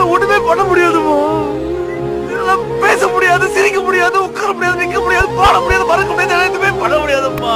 என்னால ஒண்ணுமே பண்ண முடியாதுமா என்னால பேச முடியாது சிரிக்க முடியாது உட்கார முடியாது நிக்க முடியாது பாட முடியாது மறக்க முடியாது என்னால எதுவுமே பண்ண முடியாதுப்பா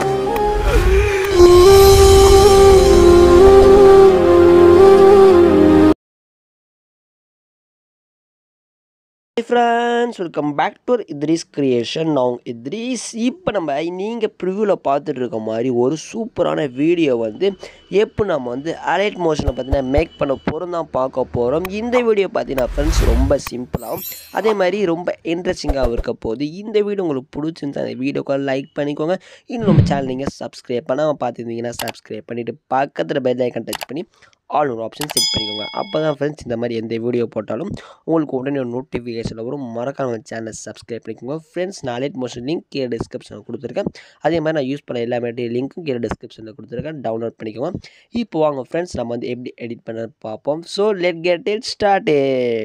friends welcome back to Idris creation நான் இத்ரீஸ் இப்போ நம்ம நீங்கள் ப்ரிவியூவில் பார்த்துட்டு இருக்க மாதிரி ஒரு சூப்பரான வீடியோ வந்து எப்போ நம்ம வந்து அலைட் மோஷனை பார்த்தீங்கன்னா மேக் பண்ண போகிறோம் தான் பார்க்க போகிறோம் இந்த வீடியோ பார்த்தீங்கன்னா ஃப்ரெண்ட்ஸ் ரொம்ப சிம்பிளாகவும் அதே மாதிரி ரொம்ப இன்ட்ரெஸ்டிங்காகவும் இருக்க போகுது இந்த வீடியோ உங்களுக்கு பிடிச்சிருந்தா அந்த வீடியோக்கு லைக் பண்ணிக்கோங்க இன்னும் நம்ம சேனல் நீங்கள் சப்ஸ்கிரைப் பண்ணாமல் பார்த்துருந்தீங்கன்னா சப்ஸ்கிரைப் பண்ணிவிட்டு பக்கத்தில் பெல் ஐக்கன் டச் பண்ணி ஆல் ஒரு ஆப்ஷன் செட் பண்ணிக்கோங்க அப்போ தான் ஃப்ரெண்ட்ஸ் இந்த மாதிரி எந்த வீடியோ போட்டாலும் உங்களுக்கு உடனே ஒரு நோட்டிஃபிகேஷன் வரும் மறக்காம சேனலை சப்ஸ்கிரைப் பண்ணிக்கோங்க ஃப்ரெண்ட்ஸ் நான் லேட் மோஷன் லிங்க் கீழே டிஸ்கிரிப்ஷனில் கொடுத்துருக்கேன் அதே மாதிரி நான் யூஸ் பண்ண எல்லா மாதிரி லிங்க்கும் கீழே டிஸ்கிரிப்ஷனில் கொடுத்துருக்கேன் டவுன்லோட் பண்ணிக்கோங்க இப்போ வாங்க ஃப்ரெண்ட்ஸ் நம்ம வந்து எப்படி எடிட் பண்ண பார்ப்போம் so let get it start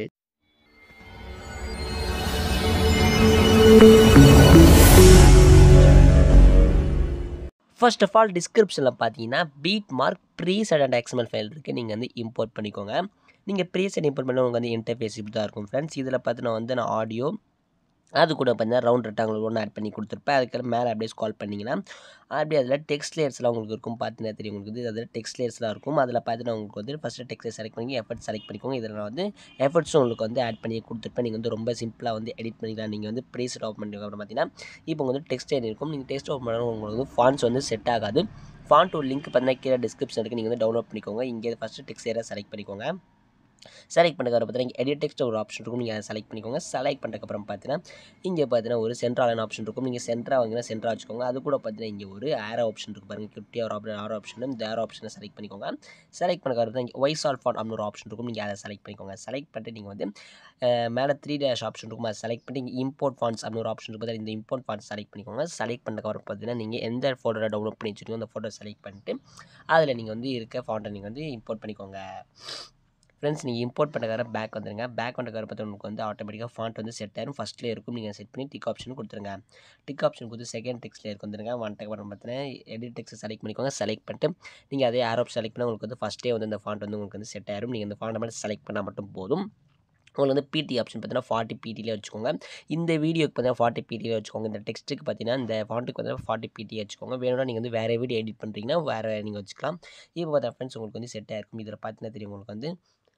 first of all டிஸ்கிரிப்ஷனில் பார்த்தீங்கன்னா beat mark preset and XML file இருக்குது நீங்கள் வந்து இம்போர்ட் பண்ணிக்கோங்க நீங்கள் ப்ரீசெட் இம்போர்ட் பண்ண உங்களுக்கு வந்து இன்டர்ஃபேஸ் இப்படி தான் இருக்கும் ஃப்ரெண்ட்ஸ் இதில் பார்த்து நான் வந்து நான் ஆடியோ அது கூட பார்த்தீங்கன்னா ரவுண்ட் ரெக்டாங்கிள் ஒன்று ஆட் பண்ணி கொடுத்துருப்பேன் அதுக்கு மேலே அப்படியே ஸ்கால் பண்ணிங்கன்னா அப்படியே அதில் டெக்ஸ்ட் லேயர்ஸ்லாம் உங்களுக்கு இருக்கும் பார்த்தீங்கன்னா தெரியும் உங்களுக்கு வந்து அதில் டெக்ஸ்ட் லேயர்ஸ்லாம் இருக்கும் அதில் பார்த்தீங்கன்னா உங்களுக்கு வந்து ஃபஸ்ட்டு டெக்ஸ்ட்டை செலக்ட் பண்ணி எஃபர்ட் செலக்ட் பண்ணிக்கோங்க இதில் நான் வந்து எஃபர்ட்ஸும் உங்களுக்கு வந்து ஆட் பண்ணி கொடுத்துருப்பேன் நீங்கள் வந்து ரொம்ப சிம்பிளாக வந்து எடிட் பண்ணிக்கலாம் நீங்கள் வந்து ப்ரீசெட் ஓப்பன் பண்ணி அப்புறம் பார்த்தீங்கன்னா இப்போ வந்து டெக்ஸ்ட் இருக்கும் நீங்கள் டெக்ஸ்ட் ஓப்பன் பண்ணாலும் உங்களுக்கு வந்து ஃபான்ஸ் வந்து செட் ஆகாது ஃபாண்ட் ஒரு லிங்க் பார்த்தீங்கன்னா கீழே டிஸ்கிரிப்ஷன் இருக்குது நீங்கள் வந்து டவுன்லோட் பண்ணிக்கோங்க இங்கே ஃபஸ்ட்டு டெக்ஸ்ட் ஏரியா செலக்ட் பண்ணிக்கோங்க செலக்ட் பண்ணதுக்கு பார்த்தீங்கன்னா எடிட் டெக்ஸ்ட் ஒரு ஆப்ஷன் இருக்கும் நீங்கள் அதை செலக்ட் பண்ணிக்கோங்க செலக்ட் பண்ணதுக்கப்புறம் பார்த்தீங்கன்னா இங்கே பார்த்தீங்கன்னா ஒரு சென்ட்ராலான ஆப்ஷன் இருக்கும் நீங்கள் சென்ட்ரா வாங்கினா சென்ட்ரா வச்சுக்கோங்க அது கூட பார்த்தீங்கன்னா இங்கே ஒரு ஏரோ ஆப்ஷன் இருக்குது பாருங்கள் கிஃப்டி ஒரு ஆப்ஷன் ஆரோ ஆப்ஷன் இந்த ஏரோ ஆப்ஷனை செலக்ட் பண்ணிக்கோங்க செலக்ட் பண்ணதுக்கு இங்கே ஒய்ஸ் ஆல் ஃபாண்ட் அப்படின்னு ஒரு ஆப்ஷன் இருக்கும் நீங்கள் அதை செலக்ட் பண்ணிக்கோங்க செலக்ட் பண்ணிட்டு நீங்கள் வந்து மேலே த்ரீ டேஷ் ஆப்ஷன் இருக்கும் அதை செலக்ட் பண்ணி இங்கே இம்போர்ட் ஃபாண்ட்ஸ் அப்படின்னு ஒரு ஆப்ஷன் இருக்கும் இந்த இம்போர்ட் ஃபாண்ட்ஸ் செலக்ட் பண்ணிக்கோங்க செலக்ட் பண்ணதுக்கப்புறம் பார்த்தீங்கன்னா நீங்கள் எந்த ஃபோட்டோவை டவுன்லோட் பண்ணி வச்சுருக்கோங்க அந்த ஃபோட்டோ செலக்ட் பண்ணிட்டு அதில் நீங்கள் வந்து இருக்க ஃபாண்ட்டை நீங்கள் வந்து இம்போர்ட் பண்ணிக்கோங்க ஃப்ரெண்ட்ஸ் நீங்கள் இம்போர்ட் பண்ணக்கார பேக் வந்துருங்க பேக் பண்ணுறக்கார பார்த்து உங்களுக்கு வந்து ஆட்டோமேட்டிக்காக ஃபாண்ட் வந்து செட் ஆயிரும் ஃபஸ்ட்லேயே இருக்கும் நீங்கள் செட் பண்ணி டிக் ஆப்ஷன் கொடுத்துருங்க டிக் ஆப்ஷன் கொடுத்து செகண்ட் டெக்ஸ்ட்லேயே இருக்கு வந்துருங்க ஒன் டெக் பண்ண பார்த்தீங்கன்னா எடிட் டெக்ஸ்ட் செலக்ட் பண்ணிக்கோங்க செலக்ட் பண்ணிட்டு நீங்கள் அதே ஆரோப் செலக்ட் பண்ணால் உங்களுக்கு வந்து ஃபஸ்ட்டே வந்து அந்த ஃபாண்ட் வந்து உங்களுக்கு வந்து செட் ஆயிரும் நீங்கள் இந்த ஃபாண்ட்டை மட்டும் செலக்ட் பண்ணால் மட்டும் போதும் உங்களுக்கு வந்து பிடி ஆப்ஷன் பார்த்தீங்கன்னா ஃபார்ட்டி பிடிலே வச்சுக்கோங்க இந்த வீடியோக்கு பார்த்தீங்கன்னா ஃபார்ட்டி பிடிலே வச்சுக்கோங்க இந்த டெக்ஸ்ட்டுக்கு பார்த்தீங்கன்னா இந்த ஃபாண்ட்டுக்கு பார்த்தீங்கன்னா ஃபார்ட்டி பிடி வச்சுக்கோங்க வேணும்னா நீங்கள் வந்து வேறு வீடியோ எடிட் பண்ணுறீங்கன்னா வேறு நீங்கள் வச்சுக்கலாம் இப்போ பார்த்தா ஃப்ரெண்ட்ஸ் உங்களுக்கு வந்து செட் ஆயிருக்கும் இதில் பார்த்தீங்கன்னா தெரியும் உங்களுக்கு வந்து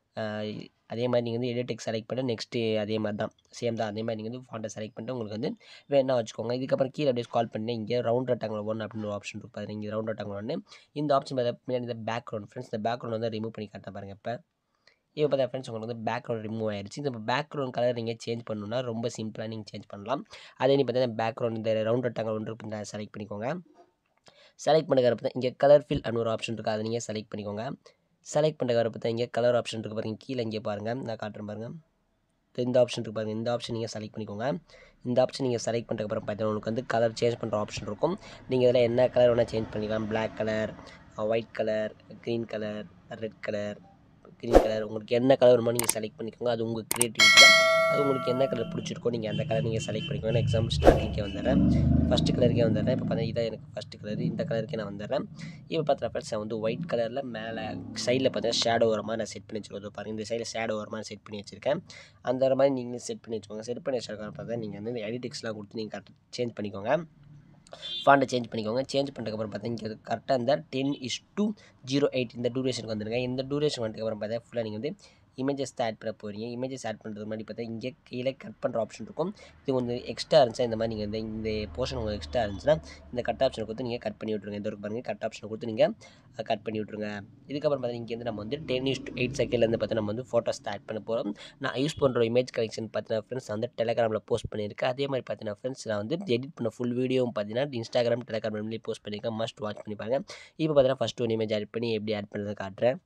அதே மாதிரி நீங்கள் வந்து எடிட் டெக்ஸ்ட் செலக்ட் பண்ணிட்டு நெக்ஸ்ட்டு அதே மாதிரி தான் சேம் தான் அதே மாதிரி நீங்கள் வந்து ஃபாண்ட்டை செலக்ட் பண்ணிட்டு உங்களுக்கு வந்து வேணா வச்சுக்கோங்க இதுக்கப்புறம் கீழே அப்படியே கால் பண்ணி இங்கே ரவுண்ட் ரெக்டாங்கிள் ஒன் அப்படின்னு ஒரு ஆப்ஷன் இருக்குது பாருங்க இங்கே ரவுண்ட் ரெக்டாங்கிள் ஒன்று இந்த ஆப்ஷன் பார்த்தா பின்னாடி இந்த பேக்ரவுண்ட் ஃப்ரெண்ட்ஸ் இந்த பேக்ரவுண்ட் வந்து ரிமூவ் பண்ணி காட்ட பாருங்க இப்போ இப்போ பார்த்தா ஃப்ரெண்ட்ஸ் உங்களுக்கு வந்து பேக்ரவுண்ட் ரிமூவ் ஆயிடுச்சு இந்த பேக்ரவுண்ட் கலர் நீங்கள் சேஞ்ச் பண்ணணும்னா ரொம்ப சிம்பிளாக நீங்கள் சேஞ்ச் பண்ணலாம் அதே நீ பார்த்தீங்கன்னா பேக்ரவுண்ட் இந்த ரவுண்ட் ரெக்டாங்கிள் ஒன்று இந்த செலக்ட் பண்ணிக்கோங்க செலக்ட் பண்ணுற பார்த்தா இங்கே கலர் ஃபில் அப்படின்னு ஒரு ஆப்ஷன் இருக்குது அதை நீங்கள் செலக்ட் பண்ணிக்கோங்க செலக்ட் பண்ணுற பார்த்தா இங்கே கலர் ஆப்ஷன் இருக்குது பாருங்கள் கீழே இங்கே பாருங்கள் நான் காட்டுறேன் பாருங்கள் இந்த ஆப்ஷன் இருக்குது பாருங்கள் இந்த ஆப்ஷன் நீங்கள் செலக்ட் பண்ணிக்கோங்க இந்த ஆப்ஷன் நீங்கள் செலக்ட் பண்ணுறதுக்கப்புறம் பார்த்தீங்கன்னா உங்களுக்கு வந்து கலர் சேஞ்ச் பண்ணுற ஆப்ஷன் இருக்கும் நீங்கள் இதில் என்ன கலர் வேணால் சேஞ்ச் பண்ணிக்கலாம் black colour white colour green colour red colour green colour உங்களுக்கு என்ன கலர் வேணுமோ நீங்கள் செலக்ட் பண்ணிக்கோங்க அது உங்கள் க்ரியேட்டிவிட்டி தான் அது உங்களுக்கு என்ன கலர் பிடிச்சிருக்கோ நீங்கள் அந்த கலர் நீங்கள் செலக்ட் பண்ணிக்கோங்க எக்ஸாம்பிள் ஸ்டார்டிங்கே வந்துடுறேன் ஃபஸ்ட்டு கலருக்கே வந்துடுறேன் இப்போ பார்த்தா இதான் எனக்கு ஃபஸ்ட்டு கலர் இந்த கலருக்கே நான் வந்துடுறேன் இப்போ பார்த்தா ஃப்ரெண்ட்ஸ் நான் வந்து ஒயிட் கலரில் மேலே சைடில் பார்த்தீங்கன்னா ஷேடோ வர மாதிரி நான் செட் பண்ணி வச்சுருக்கோம் பாருங்கள் இந்த சைடில் ஷேடோ வர மாதிரி செட் பண்ணி வச்சுருக்கேன் அந்த மாதிரி நீங்கள் செட் பண்ணி வச்சுக்கோங்க செட் பண்ணி வச்சுருக்க பார்த்தா நீங்கள் வந்து இந்த எடிட்டிக்ஸ்லாம் கொடுத்து நீங்கள் கரெக்டாக சேஞ்ச் பண்ணிக்கோங்க ஃபாண்ட்டை சேஞ்ச் பண்ணிக்கோங்க சேஞ்ச் பண்ணதுக்கப்புறம் பார்த்தா இங்கே கரெக்டாக இந்த ten is to zero eight இந்த டூரேஷனுக்கு வந்துருங்க இந்த டூரேஷன் வந்ததுக்கப்புறம் பார்த்தா ஃபுல்லாக நீங்கள் வந்து இமேஜஸ் தான் ஆட் பண்ண போகிறீங்க இமேஜஸ் ஆட் பண்ணுறது முன்னாடி பார்த்தா இங்கே கீழே கட் பண்ணுற ஆப்ஷன் இருக்கும் இது கொஞ்சம் எக்ஸ்ட்ரா இருந்துச்சா இந்த மாதிரி நீங்கள் இந்த இந்த போர்ஷன் உங்களுக்கு எக்ஸ்ட்ரா இருந்துச்சுன்னா இந்த கட் ஆப்ஷனை கொடுத்து நீங்கள் கட் பண்ணி விட்ருங்க இந்த ஒரு பாருங்கள் கட் ஆப்ஷனை கொடுத்து நீங்கள் கட் பண்ணி விட்ருங்க இதுக்கப்புறம் பார்த்தீங்கன்னா இங்கேருந்து நம்ம வந்து டென் இஸ் டு எயிட் செகண்ட்லேருந்து பார்த்து நம்ம வந்து ஃபோட்டோஸ் ஆட் பண்ண போகிறோம் நான் யூஸ் பண்ணுற இமேஜ் கலெக்ஷன் பார்த்தீங்கன்னா ஃப்ரெண்ட்ஸ் வந்து டெலகிராமில் போஸ்ட் பண்ணியிருக்கேன் அதே மாதிரி பார்த்தீங்கன்னா ஃப்ரெண்ட்ஸ் நான் வந்து எடிட் பண்ண ஃபுல் வீடியோவும் பார்த்தீங்கன்னா இன்ஸ்டாகிராம் டெலகிராம்லேயே போஸ்ட் பண்ணியிருக்கேன் மஸ்ட் வாட்ச் பண்ணி பாருங்கள் இப்போ பார்த்தீங்கன்னா ஃபஸ்ட்டு ஒரு இமேஜ் ஆட் பண்ணி எப்படி ஆட் பண்ணுறது காட்டுறேன்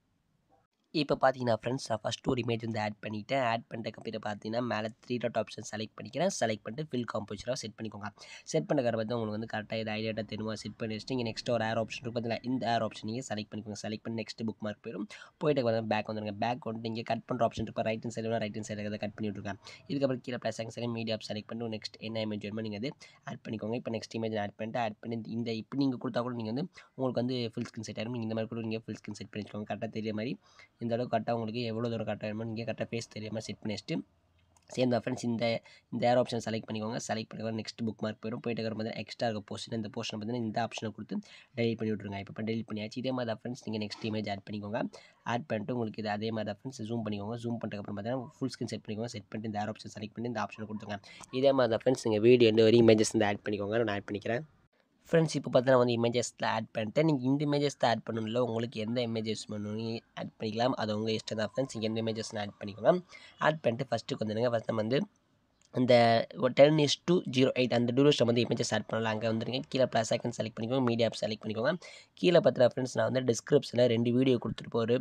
இப்போ பார்த்தீங்கன்னா ஃப்ரெண்ட்ஸ் நான் ஃபஸ்ட்டு ஒரு இமேஜ் வந்து ஆட் பண்ணிவிட்டேன் ஆட் பண்ணிட்ட கம்ப்யூட்டர் பார்த்தீங்கன்னா மேலே த்ரீ டாட் ஆப்ஷன் செலக்ட் பண்ணிக்கிறேன் செலக்ட் பண்ணிட்டு ஃபில் காம்போச்சராக செட் பண்ணிக்கோங்க செட் பண்ண பார்த்து உங்களுக்கு வந்து கரெக்டாக இது ஐடியாட்டாக தெரியுமா செட் பண்ணி வச்சுட்டு இங்கே நெக்ஸ்ட் ஒரு ஏர் ஆப்ஷன் இருக்கும் பார்த்தீங்கன்னா இந்த ஏர் ஆப்ஷன் நீங்கள் செலக்ட் பண்ணிக்கோங்க செலக்ட் பண்ணி நெக்ஸ்ட் புக் மார்க் போயிடும் போயிட்டு வந்து பேக் வந்துருங்க பேக் வந்து நீங்கள் கட் பண்ணுற ஆப்ஷன் இருக்கும் right hand side right hand side அதை கட் பண்ணி விட்ருக்கேன் இதுக்கப்புறம் கீழே ப்ளஸ் சைடு மீடியா செலக்ட் பண்ணி நெக்ஸ்ட் என்ன இமேஜ் வேணுமோ நீங்கள் அது ஆட் பண்ணிக்கோங்க இப்போ நெக்ஸ்ட் இமேஜ் ஆட் பண்ணிட்டு ஆட் பண்ணி இந்த இப்போ நீங்கள் கொடுத்தா கூட நீங்கள் வந்து உங்களுக்கு வந்து ஃபுல் ஸ்கிரீன் செட் ஆகும் நீங்கள் இந்த மாதிரி கூட நீங்கள் ஃபுல் ஸ்கிரீன் செட் பண்ணிக்கோங்க கரெக்டாக தெரிய மாதிரி இந்த அளவுக்கு கரெக்டாக உங்களுக்கு எவ்வளோ தூரம் கரெக்டாக வேணுமோ நீங்கள் கரெக்டாக ஃபேஸ் தெரியாமல் செட் பண்ணி வச்சுட்டு சேம் தான் ஃப்ரெண்ட்ஸ் இந்த இந்த ஏர் ஆப்ஷன் செலக்ட் பண்ணிக்கோங்க செலக்ட் பண்ணிக்கோங்க நெக்ஸ்ட் புக் மார்க் போயிடும் போயிட்டு இருக்கிற பார்த்தீங்கன்னா எக்ஸ்ட்ரா இருக்க போர்ஷன் இந்த போர்ஷன் பார்த்தீங்கன்னா இந்த ஆப்ஷனை கொடுத்து டெலிட் பண்ணி விட்ருங்க இப்போ டெலிட் பண்ணியாச்சு இதே மாதிரி தான் ஃப்ரெண்ட்ஸ் நீங்கள் நெக்ஸ்ட் இமேஜ் ஆட் பண்ணிக்கோங்க ஆட் பண்ணிட்டு உங்களுக்கு இது அதே மாதிரி தான் ஃப்ரெண்ட்ஸ் ஜூம் பண்ணிக்கோங்க ஜூம் பண்ணிட்டதுக்கப்புறம் பார்த்தீங்கன்னா ஃபுல் ஸ்க்ரீன் செட் பண்ணிக்கோங்க செட் பண்ணிட்டு இந்த ஏர் ஆப்ஷன் செலக்ட் பண்ணி இந்த ஆப்ஷனை கொடுத்துங்க இதே மாதிரி தான் ஃப்ரெண்ட்ஸ் நீங்கள் வீடியோ எந்த ஒரு இமேஜஸ் வந்து ஆட் பண்ணிக்கோங்க நான் ஆட் பண்ணிக்கிறேன் ஃப்ரெண்ட்ஸ் இப்போ பார்த்தீங்கன்னா வந்து இமேஜஸில் ஆட் பண்ணிட்டேன் நீங்கள் இந்த இமேஜஸ் ஆட் பண்ணணும்ல உங்களுக்கு எந்த இமேஜஸ் பண்ணணும் ஆட் பண்ணிக்கலாம் அது உங்கள் இஷ்டம் தான் ஃப்ரெண்ட்ஸ் நீங்கள் எந்த இமேஜஸ் ஆட் பண்ணிக்கோங்க ஆட் பண்ணிட்டு ஃபஸ்ட்டுக்கு வந்துடுங்க ஃபஸ்ட் நம்ம வந்து இந்த ten is to zero eight அந்த டூரேஷன் வந்து இமேஜஸ் ஆட் பண்ணலாம் அங்கே வந்துருங்க கீழே ப்ளஸ் செகண்ட் செலக்ட் பண்ணிக்கோங்க மீடியா ஆப் செலக்ட் பண்ணிக்கோங்க கீழே பார்த்துட்டு ஃப்ரெண்ட்ஸ் நான் வந்து டிஸ்கிரிப்ஷனில் ரெண்டு வீடியோ கொடுத்துருப்போம் ஒரு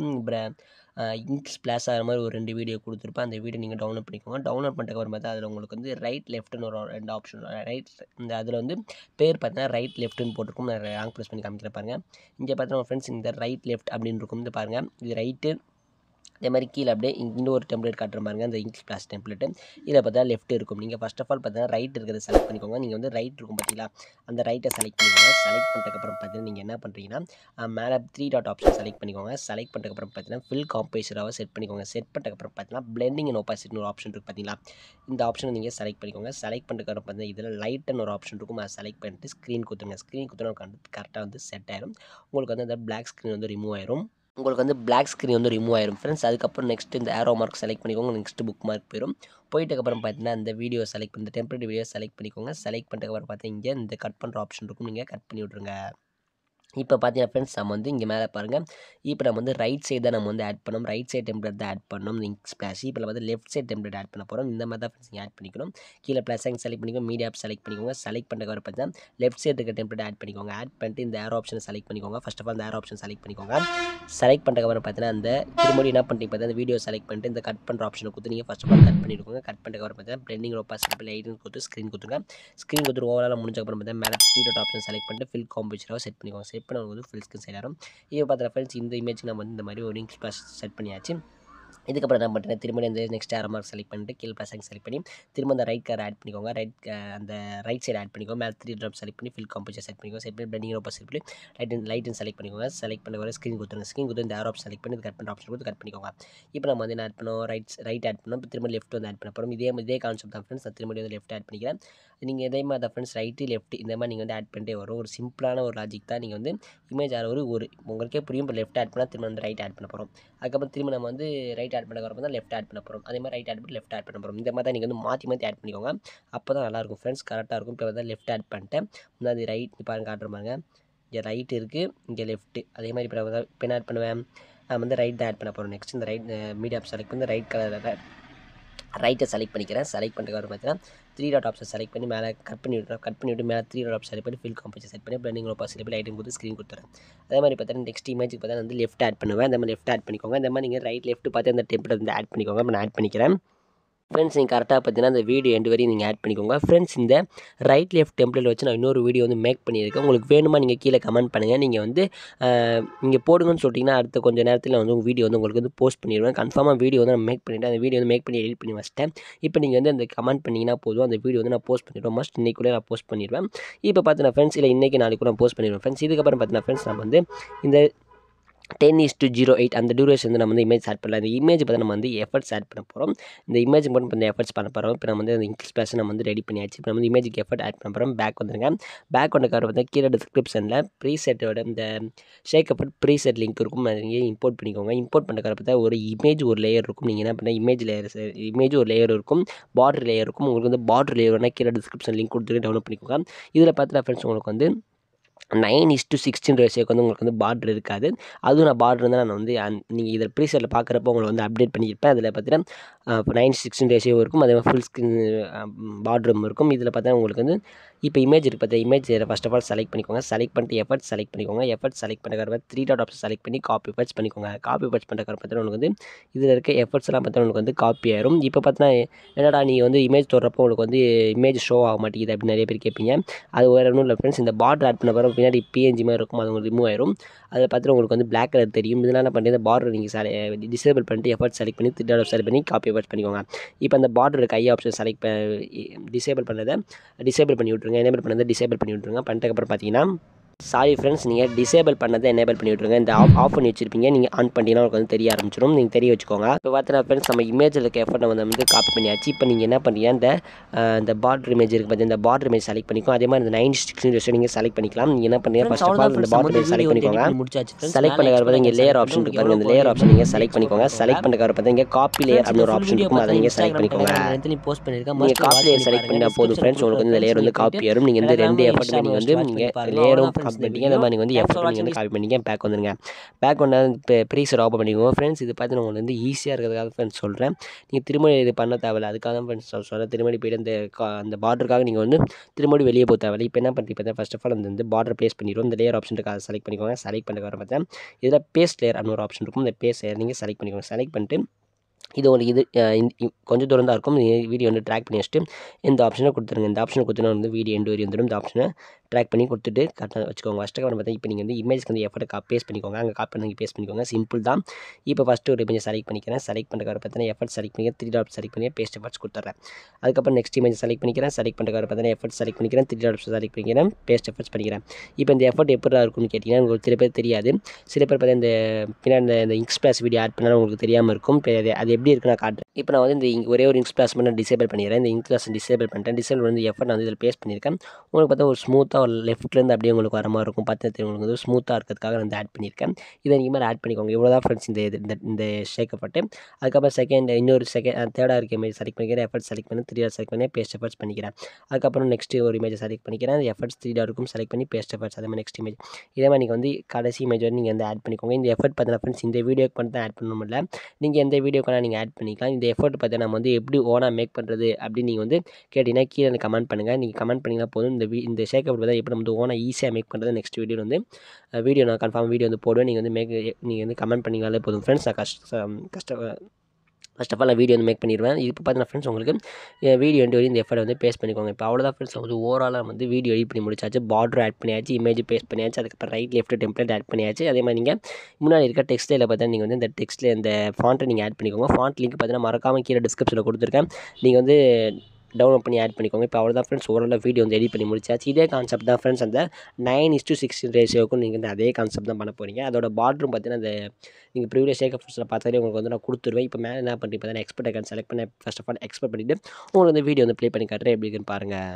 இங்க் ஸ்ப்ளாஷ் ஆகிற மாதிரி ஒரு ரெண்டு வீடியோ கொடுத்துருப்பேன் அந்த வீடியோ நீங்கள் டவுன்லோட் பண்ணிக்கோங்க டவுன்லோட் பண்ணிட்டு பார்த்தா அதில் உங்களுக்கு வந்து ரைட் லெஃப்ட்னு ஒரு ரெண்டு ஆப்ஷன் ரைட் இந்த அதில் வந்து பேர் பார்த்தீங்கன்னா ரைட் லெஃப்ட்னு போட்டிருக்கும் நான் ராங் ப்ரெஸ் பண்ணி காமிக்கிற பாருங்கள் இங்கே பார்த்தீங்கன்னா ஃப்ரெண்ட்ஸ் இந்த ரைட் லெஃப்ட் அப்படின்னு இருக்கும் இந்த பாருங்கள் இது ரைட்டு அதே மாதிரி கீழே அப்படியே இன்னொரு டெம்ப்ளேட் காட்டுற பாருங்க அந்த இங்கிலீஷ் கிளாஸ் டெம்ப்ளேட்டு இதில் பார்த்தா லெஃப்ட் இருக்கும் நீங்கள் ஃபஸ்ட் ஆஃப் ஆல் பார்த்தீங்கன்னா ரைட் இருக்கிறத செலக்ட் பண்ணிக்கோங்க நீங்கள் வந்து ரைட் இருக்கும் பார்த்தீங்களா அந்த ரைட்டை செலக்ட் பண்ணிக்கோங்க செலக்ட் பண்ணிட்டதுக்கப்புறம் பார்த்தீங்கன்னா நீங்கள் என்ன பண்ணுறீங்கன்னா மேலே த்ரீ டாட் ஆப்ஷன் செலக்ட் பண்ணிக்கோங்க செலக்ட் பண்ணிட்டதுக்கப்புறம் பார்த்தீங்கன்னா ஃபில் காம்பேசராக செட் பண்ணிக்கோங்க செட் பண்ணிட்டதுக்கப்புறம் பார்த்தீங்கன்னா பிளெண்டிங் அண்ட் ஒப்பாசிட்டின்னு ஒரு ஆப்ஷன் இருக்குது பார்த்தீங்களா இந்த ஆப்ஷனை நீங்கள் செலக்ட் பண்ணிக்கோங்க செலக்ட் பண்ணிட்டதுக்கப்புறம் பார்த்தீங்கன்னா இதில் லைட்னு ஒரு ஆப்ஷன் இருக்கும் அதை செலக்ட் பண்ணிட்டு ஸ்க்ரீன் கொடுத்துருங்க ஸ்க்ரீன் கொடுத்தோன்னா கரெக்டாக வந்து செட் ஆயிரும் உங்களுக்கு வந்து அந்த பிளாக் ஸ்க்ரீன் வந்து ரிமூவ் ஆயிரும் உங்களுக்கு வந்து பிளாக் ஸ்க்ரீன் வந்து ரிமூவ் ஆயிரும் ஃப்ரெண்ட்ஸ் அதுக்கப்புறம் நெக்ஸ்ட் இந்த ஏரோ மார்க் செலக்ட் பண்ணிக்கோங்க நெக்ஸ்ட் புக் மார்க் போயிடும் போயிட்டதுக்கப்புறம் பார்த்தீங்கன்னா இந்த வீடியோ செலக்ட் பண்ணி இந்த டெம்பரரி வீடியோ செலக்ட் பண்ணிக்கோங்க செலக்ட் பண்ணிட்டதுக்கப்புறம் பார்த்தீங்க இந்த கட் பண்ணுற ஆப்ஷன் இருக்கும் நீங்கள் கட் பண்ணி விட்ருங்க இப்போ பார்த்தீங்கன்னா ஃப்ரெண்ட்ஸ் நம்ம வந்து இங்கே மேலே பாருங்கள் இப்போ நம்ம வந்து ரைட் சைடு தான் நம்ம வந்து ஆட் பண்ணோம் ரைட் சைடு டெம்ப்ளேட் தான் ஆட் பண்ணோம் லிங்க் ஸ்ப்ளாஷ் இப்போ வந்து லெஃப்ட் சைடு டெம்ப்ளேட் ஆட் பண்ண போகிறோம் இந்த மாதிரி தான் ஃப்ரெண்ட்ஸ் நீங்கள் ஆட் பண்ணிக்கணும் கீழே ப்ளஸ் சைன் செலக்ட் பண்ணிக்கோங்க மீடியா ஆப் செலக்ட் பண்ணிக்கோங்க செலக்ட் பண்ணுற வர பார்த்தீங்கன்னா லெஃப்ட் சைடு இருக்க டெம்ப்ளேட் ஆட் பண்ணிக்கோங்க ஆட் பண்ணிட்டு இந்த ஏர் ஆப்ஷனை செலக்ட் பண்ணிக்கோங்க ஃபஸ்ட் ஆஃப் ஆல் இந்த ஏர் ஆப்ஷன் செலக்ட் பண்ணிக்கோங்க செலக்ட் பண்ணுற வர பார்த்தீங்கன்னா அந்த திரும்பி என்ன பண்ணிட்டு பார்த்தீங்கன்னா இந்த வீடியோ செலக்ட் பண்ணிட்டு இந்த கட் பண்ணுற ஆப்ஷனை கொடுத்து நீங்கள் ஃபஸ்ட் ஆஃப் ஆல் கட் பண்ணிருக்கோங்க கட் பண்ணுற வர பார்த்தீங்கன்னா பிளெண்டிங் ரோப்பா சிம்பிள் லைட்னு கொடுத்து ஸ்க்ரீன் கொடுத்துருங்க ஸ்க்ரீன் கொடுத்து ஓவரால் முடிஞ்சக்கப்புறம் பார்த்தீங்கன்னா மேலே த்ரீ டாட் ஆப்ஷன் செலக்ட் பண்ணிட்டு ஃபில் காம்பேச்சராக செட் பண்ணிக்கோங்க செட் பண்ண வந்து ஃபில் ஸ்கிரீன் சைட் ஆகும் இப்போ பார்த்தா ஃப்ரெண்ட்ஸ் இந்த இமேஜ் நம்ம வந்து இந்த மாதிரி ஒரு இங்க் ப்ளஸ் செட் பண்ணியாச்சு இதுக்கப்புறம் என்ன பண்ணுறேன் திரும்ப இந்த நெக்ஸ்ட் ஏர் மார்க் செலக்ட் பண்ணிட்டு கீழே ப்ளஸ் செலக்ட் பண்ணி திரும்ப அந்த ரைட் கார் ஆட் பண்ணிக்கோங்க ரைட் அந்த ரைட் சைடு ஆட் பண்ணிக்கோங்க மேலே த்ரீ ட்ராப் செலக்ட் பண்ணி ஃபில் காம்பேச்சர் செட் பண்ணிக்கோங்க செட் பண்ணி பிளண்டிங் ரோப்பா செட் பண்ணி லைட் லைட் செலக்ட் பண்ணிக்கோங்க செலக்ட் பண்ண வர ஸ்க்ரீன் கொடுத்துருங்க ஸ்க்ரீன் கொடுத்து இந்த ஏர் ஆப்ஷன் செலக்ட் பண்ணி கட் பண்ணுற ஆப்ஷன் கொடுத்து கட் பண்ணிக்கோங்க இப்போ நம்ம வந்து என்ன ஆட் பண்ணோம் ரைட் ரைட் ஆட் பண்ணோம் இப்போ திரும்ப லெஃப்ட் வந்து ஆட் பண்ண போகிறோம் இதே இதே கான்செப்ட் தான் ஃப்ரெண்ட்ஸ் நான் திரும்ப வந்து லெஃப்ட் ஆட் பண்ணிக்கிறேன் நீங்கள் இதே மாதிரி தான் ஃப்ரெண்ட்ஸ் ரைட்டு லெஃப்ட் இந்த மாதிரி நீங்கள் வந்து ஆட் பண்ணிட்டே வரும் ஒரு சிம்பிளான ஒரு லாஜிக் தான் நீங்கள் வந்து இமேஜ் ஆகிற ஒரு ஒரு உங்களுக்கே புரியும் இப்போ லெஃப்ட் ஆட் பண்ணால் திரும்ப வந்து ரைட் ஆட் பண்ண போகிறோம் அதுக்கப்புறம் திரும்ப நம்ம வந்து ரைட் ஆட் பண்ண தான் லெஃப்ட் ஆட் பண்ண போகிறோம் அதே மாதிரி ரைட் ஆட் பண்ணி லெஃப்ட் ஆட் பண்ண போகிறோம் இந்த மாதிரி தான் நீங்கள் வந்து மாற்றி மாற்றி ஆட் பண்ணிக்கோங்க அப்போ தான் நல்லாயிருக்கும் ஃப்ரெண்ட்ஸ் கரெக்டாக இருக்கும் இப்போ வந்து லெஃப்ட் ஆட் பண்ணிட்டேன் முன்னாடி ரைட் பாருங்க காட்டுற பாருங்க இங்கே ரைட் இருக்குது இங்கே லெஃப்ட்டு அதே மாதிரி இப்போ நான் இப்போ என்ன ஆட் பண்ணுவேன் நான் வந்து ரைட் தான் ஆட் பண்ண போகிறோம் நெக்ஸ்ட் இந்த ரைட் மீடியா செலக்ட் பண்ணி ரைட் கலரில் ரைட்டை செலக்ட் பண்ணிக்கிறேன் செலக்ட் பண்ணிட்டு வர பார்த்தீங்கன்னா த்ரீ டாட் ஆப்ஷன் செலக்ட் பண்ணி மேலே கட் பண்ணி விட்றேன் கட் பண்ணி விட்டு மேலே த்ரீ டாட் ஆப்ஷன் செலக்ட் பண்ணி ஃபில் காம்பேச்சர் செட் பண்ணி பிளண்டிங் ரோப்பா செலக்ட் பண்ணி லைட்டிங் கொடுத்து ஸ்க்ரீன் கொடுத்துறேன் அதே மாதிரி பார்த்தீங்கன்னா நெக்ஸ்ட் இமேஜுக்கு பார்த்தா வந்து லெஃப்ட் ஆட் பண்ணுவேன் அந்த மாதிரி லெஃப்ட் ஆட் பண்ணிக்கோங்க இந்த மாதிரி நீங்கள் ரைட் லெஃப்ட் பார்த்து அந்த டெம்ப்ளேட் வந்து ஆட் பண்ணிக்கோங்க நான் ஆட் பண்ணிக்கிறேன் ஃப்ரெண்ட்ஸ் நீங்கள் கரெக்டாக பார்த்தீங்கன்னா இந்த வீடியோ எண்டு வரையும் நீங்கள் ஆட் பண்ணிக்கோங்க ஃப்ரெண்ட்ஸ் இந்த ரைட் லெஃப்ட் டெம்ப்ளேட் வச்சு நான் இன்னொரு வீடியோ வந்து மேக் பண்ணியிருக்கேன் உங்களுக்கு வேணுமா நீங்கள் கீழே கமெண்ட் பண்ணுங்கள் நீங்கள் வந்து நீங்கள் போடுங்கன்னு சொல்லிட்டீங்கன்னா அடுத்த கொஞ்சம் நேரத்தில் வந்து உங்கள் வீடியோ வந்து உங்களுக்கு வந்து போஸ்ட் பண்ணிடுவேன் கன்ஃபார்மாக வீடியோ வந்து நான் மேக் பண்ணிவிட்டு அந்த வீடியோ வந்து மேக் பண்ணி எடிட் பண்ணி வச்சிட்டேன் இப்போ நீங்கள் வந்து அந்த கமெண்ட் பண்ணிங்கன்னா போதும் அந்த வீடியோ வந்து நான் போஸ்ட் பண்ணிடுவேன் மஸ்ட் இன்றைக்குள்ளே நான் போஸ்ட் பண்ணிடுவேன் இப்போ பார்த்தீங்கன்னா ஃப்ரெண்ட்ஸ் இல்லை இன்றைக்கி நாளைக்கு நான் போஸ்ட் பண்ணிடுவேன் ஃப்ரெண்ட்ஸ் இதுக்கப்புறம் பார்த்தீங்கன்னா ஃப்ரெண்ட்ஸ் நம்ம வந்து இந்த ten is to zero eight அந்த டியூரேஷன் வந்து நம்ம வந்து இமேஜ் ஆட் பண்ணலாம் இந்த இமேஜ் பார்த்து நம்ம வந்து எஃபர்ட்ஸ் ஆட் பண்ண போகிறோம் இந்த இமேஜ் மட்டும் இந்த எஃபர்ட்ஸ் பண்ண போகிறோம் இப்போ நம்ம வந்து அந்த இங்கிலீஷ் பேஸ் நம்ம வந்து ரெடி பண்ணியாச்சு இப்போ நம்ம வந்து இமேஜுக்கு எஃபர்ட் ஆட் பண்ண போகிறோம் பேக் வந்துருங்க பேக் வந்து கார் வந்து கீழே டிஸ்கிரிப்ஷனில் ப்ரீசெட்டோட இந்த ஷேக் அப் ப்ரீசெட் லிங்க் இருக்கும் அதை நீங்கள் இம்போர்ட் பண்ணிக்கோங்க இம்போர்ட் பண்ணுற பார்த்தா ஒரு இமேஜ் ஒரு லேயர் இருக்கும் நீங்கள் என்ன பண்ண இமேஜ் லேயர் இமேஜ் ஒரு லேயர் இருக்கும் பார்டர் லேயர் இருக்கும் உங்களுக்கு வந்து பார்டர் லேயர் வேணால் கீழே டிஸ்கிரிப்ஷன் லிங்க் கொடுத்துட்டு டவுன்லோட் பண்ணிக்கோங்க இதில் பார்த்தா ஃப்ரெண்ட்ஸ் உங்களுக்கு வந்து நைன் இஸ் டு சிக்ஸ்டின் ரேஷியோக்கு வந்து உங்களுக்கு வந்து பார்டர் இருக்காது அதுவும் நான் பார்டர் வந்து நான் வந்து நீங்கள் இதில் ப்ரீசெட்டில் பார்க்குறப்போ உங்களை வந்து அப்டேட் பண்ணியிருப்பேன் அதில் பார்த்தீங்கன்னா இப்போ நைன் சிக்ஸ்டின் ரேஷியோ இருக்கும் அதே மாதிரி ஃபுல் ஸ்க்ரீன் பார்டரும் இருக்கும் இதில் பார்த்தா உங்களுக்கு வந்து இப்போ இமேஜ் இருக்குது பார்த்தா image first of all select பண்ணிக்கோங்க செலக்ட் பண்ணிட்டு எஃபர்ட் செலக்ட் பண்ணிக்கோங்க எஃபர்ட் செலக்ட் பண்ணுற த்ரீ டாட் ஆப்ஷன் செலக்ட் பண்ணி காப்பி பர்ச் பண்ணிக்கோங்க காப்பி பர்ச் பண்ணுற பார்த்தா உங்களுக்கு வந்து இதில் இருக்க எஃபர்ட்ஸ் எல்லாம் பார்த்தா உங்களுக்கு வந்து காப்பி ஆயிரும் இப்போ பார்த்தீங்கன்னா என்னடா நீ வந்து இமேஜ் தொடுறப்போ உங்களுக்கு வந்து இமேஜ் ஷோ ஆக மாட்டேங்குது அப்படின்னு நிறைய பேர் கேட்பீங்க அது வேறு ஒன்றும் இல்லை ஃப்ரெண்ட்ஸ் இந்த பார்டர் ஆட் பண்ண பிறகு பின்னாடி பிஎன்ஜி மாதிரி இருக்கும் அது உங்களுக்கு ரிமூவ் ஆயிரும் அதை பார்த்துட்டு உங்களுக்கு வந்து பிளாக் கலர் தெரியும் இதெல்லாம் என்ன பண்ணி இந்த பார்டர் நீங்கள் செல டிசேபிள் பண்ணிட்டு எஃபர்ட் செலக்ட் பண்ணி த்ரீ டாட் செலக்ட் பண்ணி காப்பி எஃபர்ட் பண்ணிக்கோங்க இப்போ அந்த பார்டர் இருக்க ஐ ஆப்ஷன் செலக்ட் டிசேபிள் பண்ணதை டிசேபிள் பண்ணி விட்ருங்க எனேபிள் பண்ணதை டிசேபிள் பண்ணி விட்ருங்க பண்ணிட்டதுக்கப்புறம் பார்த்தீங்கன்னா சாரி ஃப்ரெண்ட்ஸ் நீங்கள் டிசேபிள் பண்ணதை எனேபிள் பண்ணி விட்ருங்க இந்த ஆஃப் ஆஃப் பண்ணி வச்சிருப்பீங்க நீங்கள் ஆன் பண்ணிட்டீங்கன்னா உங்களுக்கு வந்து தெரிய ஆரம்பிச்சிடும் நீங்கள் தெரிய வச்சுக்கோங்க இப்போ பார்த்தீங்கன்னா ஃப்ரெண்ட்ஸ் நம்ம இமேஜில் இருக்க எஃபர்ட்டை வந்து வந்து காப்பி பண்ணியாச்சு இப்போ நீங்கள் என்ன பண்ணுறீங்க இந்த அஹ், இந்த பார்டர் இமேஜ் இருக்குது பார்த்து இந்த பார்டர் இமேஜ் செலக்ட் பண்ணிக்கோ அதே மாதிரி இந்த நைன் சிக்ஸ்டின் ரேஷியோ நீங்கள் செலக்ட் பண்ணிக்கலாம் நீங்கள் என்ன பண்ணுறீங்க ஃபர்ஸ்ட் ஆஃப் ஆல் இந்த பார்டர் இமேஜ் செலக்ட் பண்ணிக்கோங்க செலக்ட் பண்ண பார்த்தா இங்கே லேயர் ஆப்ஷன் இருக்கு பாருங்க இந்த லேயர் ஆப்ஷன் நீங்கள் செலக்ட் பண்ணிக்கோங்க செலக்ட் பண்ண பார்த்தா இங்கே காப்பி லேயர் அப்படின்னு ஒரு ஆப்ஷன் இருக்கும் அதை நீங்கள் செலக்ட் பண்ணிக்கோங்க போஸ்ட் பண்ணிருக்கேன் நீங்கள் காப்பி லேயர் செலக்ட் பண்ணால் போதும் ஃப்ரெண்ட்ஸ் உங்களுக்கு வந்து இந்த லேயர் வந்து காப்பி வரும் நீங்கள் வந்து ரெண்டு எஃபர்ட் நீங்கள் வந்து நீங்கள் லேயரும் காப்பி பண்ணிட்டீங்க இந்த மாதிரி நீங்கள் வந்து எஃபர்ட் நீங்கள் வந்து காப்பி பண்ணிங்க பேக் வந்துருங்க பேக் வந்து இப்போ ப்ரீசர் ஓப்பன் பண்ணிக்கோங்க ஃப்ரெண்ட்ஸ் இது பார்த்து உங்களுக்கு வந்து ஈஸியாக இருக்கிறதுக்காக ஃப்ரெண்ட்ஸ் சொல்கிறேன் நீங்கள் திரும்ப இது பண்ண தேவையில்ல அதுக்காக தான் ஃப்ரெண்ட்ஸ் சொல்கிறேன் திரும்ப போய்ட்டு இந்த கா- அந்த பார்டருக்காக நீங்கள் வந்து திரும்ப வெளியே போக தேவையில்ல இப்போ என்ன பண்ணுறீங்க பார்த்தா ஃபர்ஸ்ட் ஆஃப் ஆல் அந்த வந்து பார்டர் ப்ளேஸ் பண்ணிடுவோம் இந்த லேயர் ஆப்ஷன் இருக்கா செலக்ட் பண்ணிக்கோங்க செலக்ட் பண்ண வர பார்த்தா இதில் பேஸ்ட் லேயர் அப்படின்னு ஒரு ஆப்ஷன் இருக்கும் இந்த பேஸ்ட் லேயர் நீங்கள் செலக்ட் பண்ணிக்கோங்க செலக்ட் பண்ணிட்டு இது ஒரு இது அஹ் இந்த- இ- கொஞ்சம் தூரம் தான் இருக்கும் வீடியோ வந்து ட்ராக் பண்ணி வச்சுட்டு இந்த ஆப்ஷனை கொடுத்துருங்க இந்த ஆப்ஷனை கொடுத்தா வந்து வீடியோ எண்டு வரி வந்துடும் இந்த ஆப்ஷனை ட்ராக் பண்ணி கொடுத்துட்டு கரெக்டாக வச்சுக்கோங்க ஃபஸ்ட்டு அப்புறம் பார்த்தா இப்போ நீங்கள் வந்து இமேஜ்க்கு வந்து எஃபர்ட் கா பேஸ்ட் பண்ணிக்கோங்க அங்கே காப்பி பண்ணி பேஸ்ட் பண்ணிக்கோங்க சிம்பிள் தான் இப்போ ஃபஸ்ட்டு ஒரு இமேஜ் செலக்ட் பண்ணிக்கிறேன் செலக்ட் பண்ணுறதுக்கு பார்த்தீங்கன்னா எஃபர்ட் செலக்ட் பண்ணி த்ரீ டாட் செலக்ட் பண்ணி பேஸ்ட் எஃபர்ட்ஸ் கொடுத்துட்றேன் அதுக்கப்புறம் நெக்ஸ்ட் இமேஜ் செலக்ட் பண்ணிக்கிறேன் செலக்ட் பண்ணுறதுக்கு பார்த்தீங்கன்னா எஃபர்ட் செலக்ட் பண்ணிக்கிறேன் த்ரீ டாட் செலக்ட் பண்ணிக்கிறேன் பேஸ்ட் எஃபர்ட்ஸ் பண்ணிக்கிறேன் இப்போ இந்த எஃபர்ட் எப்படி இருக்கும்னு கேட்டிங்கன்னா உங்களுக்கு சில பேர் தெரியாது சில பேர் பார்த்தா இந்த பின்னாடி இந்த- இந்த இங்க் ஸ்பிளாஸ் வீடியோ ஆட் பண்ணாலும் உங்களுக்கு தெரியாமல் இருக்கும் இப்போ அது அது எப்படி இருக்குன்னு நான் காட்டுறேன் இப்போ நான் வந்து இந்த இங்க ஒரே ஒரு இங்க் ஸ்பிளாஸ் மட்டும் டிசேபிள் பண்ணிடுறேன் இந்த இங்க் ஸ்பிளாஸ் டிசேபிள் பண்ணிட்டேன் டிசேபிள் வந்து எஃபர்ட் நான் வந்து இதில் பேஸ்ட் பண்ணியிருக்கேன் உங்களுக்கு பார்த்தா ஒரு ஸ்மூத்தாக ஒரு லெஃப்ட்லேருந்து அப்படியே உங்களுக்கு வர மாதிரி இருக்கும் பார்த்து தெரியும் உங்களுக்கு வந்து ஸ்மூத்தாக இருக்கிறதுக்காக நான் வந்து ஆட் பண்ணியிருக்கேன் இதை நீங்கள் மாதிரி ஆட் பண்ணிக்கோங்க இவ்வளோ தான் ஃப்ரெண்ட்ஸ் இந்த இது- இந்த இந்த ஷேக்கப்பட்டு அதுக்கப்புறம் செகண்ட் இன்னொரு செகண்ட் தேர்டாக இருக்க இமேஜ் செலக்ட் பண்ணிக்கிறேன் எஃபர்ட் செலக்ட் பண்ணி த்ரீ செலக்ட் பண்ணி பேஸ்ட் எஃபர்ட்ஸ் பண்ணிக்கிறேன் அதுக்கப்புறம் நெக்ஸ்ட் ஒரு இமேஜ் செலக்ட் பண்ணிக்கிறேன் எஃபர்ட்ஸ் த்ரீ இருக்கும் செலக்ட் பண்ணி பேஸ்ட் எஃபர்ட்ஸ் அதே மாதிரி நெக்ஸ்ட் இமேஜ் இதே மாதிரி நீங்கள் வந்து கடைசி இமேஜ் வந்து நீங்கள் வந்து ஆட் பண்ணிக்கோங்க இந்த எஃபர்ட் பார்த்தீங்கன்னா ஃப்ரெண்ட்ஸ் இந்த வீடியோக்கு மட்டும் தான் ஆட் பண்ணணும் இல்லை நீங்கள் எந்த வீடியோக்கான நீங்கள் ஆட் பண்ணிக்கலாம் இந்த எஃபர்ட் பார்த்து நம்ம வந்து எப்படி ஓனாக மேக் பண்ணுறது அப்படின்னு நீங்கள் வந்து கேட்டிங்கன்னா கீழே கமெண்ட் பண்ணுங்கள் நீங்கள் கமெண்ட் பண்ணிங்கன்னா போதும் இந்த வீ இந்த ஷேக் அப்படி பார்த்தா எப்படி நம்ம வந்து ஓனாக ஈஸியாக மேக் பண்ணுறது நெக்ஸ்ட் வீடியோ வந்து வீடியோ நான் கன்ஃபார்ம் வீடியோ வந்து போடுவேன் நீங்கள் வந்து மேக் நீங்கள் வந்து கமெண்ட் பண்ணிங்கனாலே போதும் ஃப்ரெண்ட்ஸ் நான் கஷ்ட கஷ்ட ஃபஸ்ட் ஆஃப் ஆல் நான் வீடியோ வந்து மேக் பண்ணிடுவேன் இப்போ பார்த்தீங்கன்னா ஃப்ரெண்ட்ஸ் உங்களுக்கு வீடியோ எண்டு வரையும் இந்த எஃபர்ட் வந்து பேஸ்ட் பண்ணிக்கோங்க இப்போ அவ்வளோதான் ஃப்ரெண்ட்ஸ் வந்து ஓவராலாக வந்து வீடியோ எடிட் பண்ணி முடிச்சாச்சு பார்டர் ஆட் பண்ணியாச்சு இமேஜ் பேஸ்ட் பண்ணியாச்சு அதுக்கப்புறம் ரைட் லெஃப்ட் டெம்ப்ளேட் ஆட் பண்ணியாச்சு அதே மாதிரி நீங்கள் முன்னாடி இருக்க டெக்ஸ்ட்டில் பார்த்தா நீங்கள் வந்து இந்த டெக்ஸ்ட்டில் இந்த ஃபாண்ட்டை நீங்கள் ஆட் பண்ணிக்கோங்க ஃபாண்ட் லிங்க் பார்த்தீங்கன்னா மறக்காமல் கீழே டிஸ்கிரிப்ஷனில் கொடுத்துருக்கேன் நீங்கள் வந்து டவுன்லோட் பண்ணி ஆட் பண்ணிக்கோங்க இப்போ அவ்வளோதான் ஃப்ரெண்ட்ஸ் ஓரளவு வீடியோ வந்து எடிட் பண்ணி முடிச்சாச்சு இதே கான்செப்ட் தான் ஃப்ரெண்ட்ஸ் அந்த நைன் இஸ் டு சிக்ஸ் ரேஷியோக்கும் நீங்கள் வந்து அதே கான்செப்ட் தான் பண்ண போகிறீங்க அதோட பார்டரும் பார்த்தீங்கன்னா அந்த நீங்கள் ப்ரீவியஸ் ஷேக் ஃபர்ஸ்ட்டில் பார்த்தாலே உங்களுக்கு வந்து நான் கொடுத்துருவேன் இப்போ மேலே என்ன பண்ணுறீங்க பார்த்தீங்கன்னா எக்ஸ்பர்ட் அக்கௌண்ட் செலக்ட் பண்ணி ஃபர்ஸ்ட் ஆஃப் ஆல் எக்ஸ்பெக்ட் பண்ணிவிட்டு உங்களுக்கு வந்து வீடியோ வந்து ப்ளே பண்ணி காட்டுறேன் எப்படி இருக்குன்னு பாருங்கள்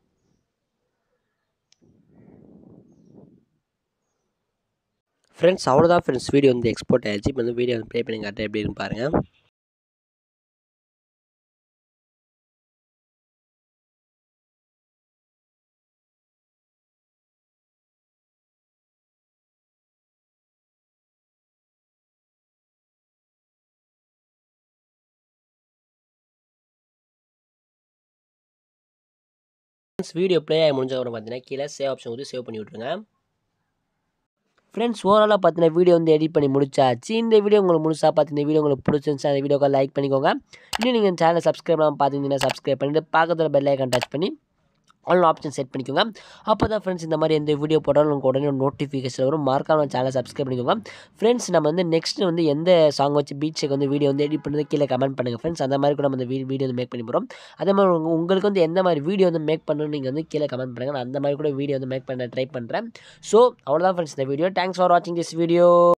ஃப்ரெண்ட்ஸ் அவ்வளோதான் ஃப்ரெண்ட்ஸ் வீடியோ வந்து எக்ஸ்போர்ட் ஆயிடுச்சு இப்போ வந்து வீடியோ வந்து ப்ளே பண்ணி காட்டுறேன் எப்படி இருக்குன்னு பாருங்கள் ஃப்ரெண்ட்ஸ் வீடியோ ப்ளே ஆகி முடிஞ்சக்கப்புறம் பார்த்தீங்கன்னா கீழே சேவ் ஆப்ஷன் வந்து சேவ் பண்ணி விட்ருங்க ஃப்ரெண்ட்ஸ் ஓவராலாக பார்த்தீங்கன்னா வீடியோ வந்து எடிட் பண்ணி முடிச்சாச்சு இந்த வீடியோ உங்களுக்கு முழுசாக பார்த்து இந்த வீடியோ உங்களுக்கு பிடிச்சிருந்துச்சு அந்த வீடியோக்கு லைக் பண்ணிக்கோங்க இன்னும் நீங்கள் சேனலை சப்ஸ்கிரைப் பண்ணாமல் பார்த்தீங்கன்னா சப்ஸ்கிரைப் பண்ணிட்டு பக்கத்தில் பெல் ஐக்கான் டச் பண்ணி ஆல் ஆப்ஷன் செட் பண்ணிக்கோங்க அப்போ தான் ஃப்ரெண்ட்ஸ் இந்த மாதிரி எந்த வீடியோ போட்டாலும் உங்களுக்கு உடனே நோட்டிஃபிகேஷன் வரும் மறக்காம சேனலை சப்ஸ்கிரைப் பண்ணிக்கோங்க ஃப்ரெண்ட்ஸ் நம்ம வந்து நெக்ஸ்ட் வந்து எந்த சாங் வச்சு பீச்சுக்கு வந்து வீடியோ வந்து எடிட் பண்ணுறது கீழே கமெண்ட் பண்ணுங்கள் ஃப்ரெண்ட்ஸ் அந்த மாதிரி கூட நம்ம இந்த வீடியோ வந்து மேக் பண்ணி போகிறோம் அதே மாதிரி உங்க- உங்களுக்கு வந்து எந்த மாதிரி வீடியோ வந்து மேக் பண்ணணும்னு நீங்கள் வந்து கீழே கமெண்ட் பண்ணுங்கள் நான் அந்த மாதிரி கூட வீடியோ வந்து மேக் பண்ண ட்ரை பண்ணுறேன் ஸோ அவ்வளோதான் ஃப்ரெண்ட்ஸ் இந்த வீடியோ தேங்க்ஸ் ஃபார் வாட்சிங் திஸ் வீடியோ